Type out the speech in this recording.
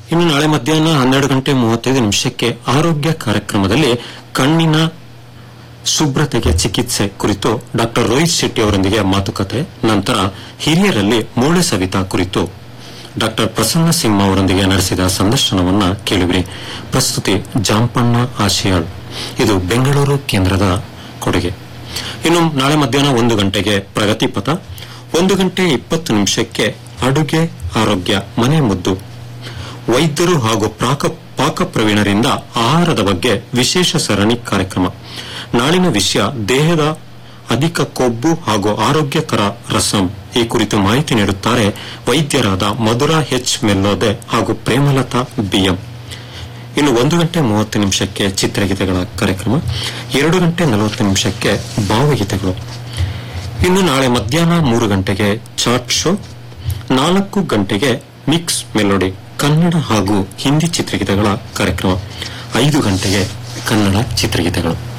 ಇನ್ನು ನಾಳೆ ಮಧ್ಯಾಹ್ನ ಹನ್ನೆರಡು ಗಂಟೆ ಮೂವತ್ತೈದು ನಿಮಿಷಕ್ಕೆ ಆರೋಗ್ಯ ಕಾರ್ಯಕ್ರಮದಲ್ಲಿ ಕಣ್ಣಿನ ಶುಭ್ರತೆಗೆ ಚಿಕಿತ್ಸೆ ಕುರಿತು ಡಾಕ್ಟರ್ ರೋಹಿತ್ ಶೆಟ್ಟಿ ಅವರೊಂದಿಗೆ ಮಾತುಕತೆ ನಂತರ ಹಿರಿಯರಲ್ಲಿ ಮೂಳೆ ಸವಿತ ಕುರಿತು ಡಾಕ್ಟರ್ ಪ್ರಸನ್ನ ಸಿಂಹ ಅವರೊಂದಿಗೆ ನಡೆಸಿದ ಸಂದರ್ಶನವನ್ನ ಕೇಳುವಿರಿ ಪ್ರಸ್ತುತಿ ಜಾಂಪಣ್ಣ ಆಶಿಯಾಳ್ ಇದು ಬೆಂಗಳೂರು ಕೇಂದ್ರದ ಕೊಡುಗೆ ಇನ್ನು ನಾಳೆ ಮಧ್ಯಾಹ್ನ ಒಂದು ಗಂಟೆಗೆ ಪ್ರಗತಿ ಪಥ ಒಂದು ಗಂಟೆ ಇಪ್ಪತ್ತು ನಿಮಿಷಕ್ಕೆ ಅಡುಗೆ ಆರೋಗ್ಯ ಮನೆ ಮುದ್ದು ವೈದ್ಯರು ಹಾಗೂ ಪ್ರಾಕ ಪಾಕ ಪ್ರವೀಣರಿಂದ ಆಹಾರದ ಬಗ್ಗೆ ವಿಶೇಷ ಸರಣಿ ಕಾರ್ಯಕ್ರಮ ನಾಳಿನ ವಿಷಯ ದೇಹದ ಅಧಿಕ ಕೊಬ್ಬು ಹಾಗೂ ಆರೋಗ್ಯಕರ ರಸಂ ಈ ಕುರಿತು ಮಾಹಿತಿ ನೀಡುತ್ತಾರೆ ವೈದ್ಯರಾದ ಮಧುರಾ ಎಚ್ ಮೆಲ್ಲೋದೆ ಹಾಗೂ ಪ್ರೇಮಲತಾ ಬಿಎಂ ಇನ್ನು ಒಂದು ಗಂಟೆ ಮೂವತ್ತು ನಿಮಿಷಕ್ಕೆ ಚಿತ್ರಗೀತೆಗಳ ಕಾರ್ಯಕ್ರಮ ಎರಡು ಗಂಟೆ ನಲವತ್ತು ನಿಮಿಷಕ್ಕೆ ಭಾವಗೀತೆಗಳು ಇನ್ನು ನಾಳೆ ಮಧ್ಯಾಹ್ನ ಮೂರು ಗಂಟೆಗೆ ಚಾಟ್ ಶೋ ನಾಲ್ಕು ಗಂಟೆಗೆ ಮಿಕ್ಸ್ ಮೆಲೋಡಿ ಕನ್ನಡ ಹಾಗೂ ಹಿಂದಿ ಚಿತ್ರಗೀತೆಗಳ ಕಾರ್ಯಕ್ರಮ ಐದು ಗಂಟೆಗೆ ಕನ್ನಡ ಚಿತ್ರಗೀತೆಗಳು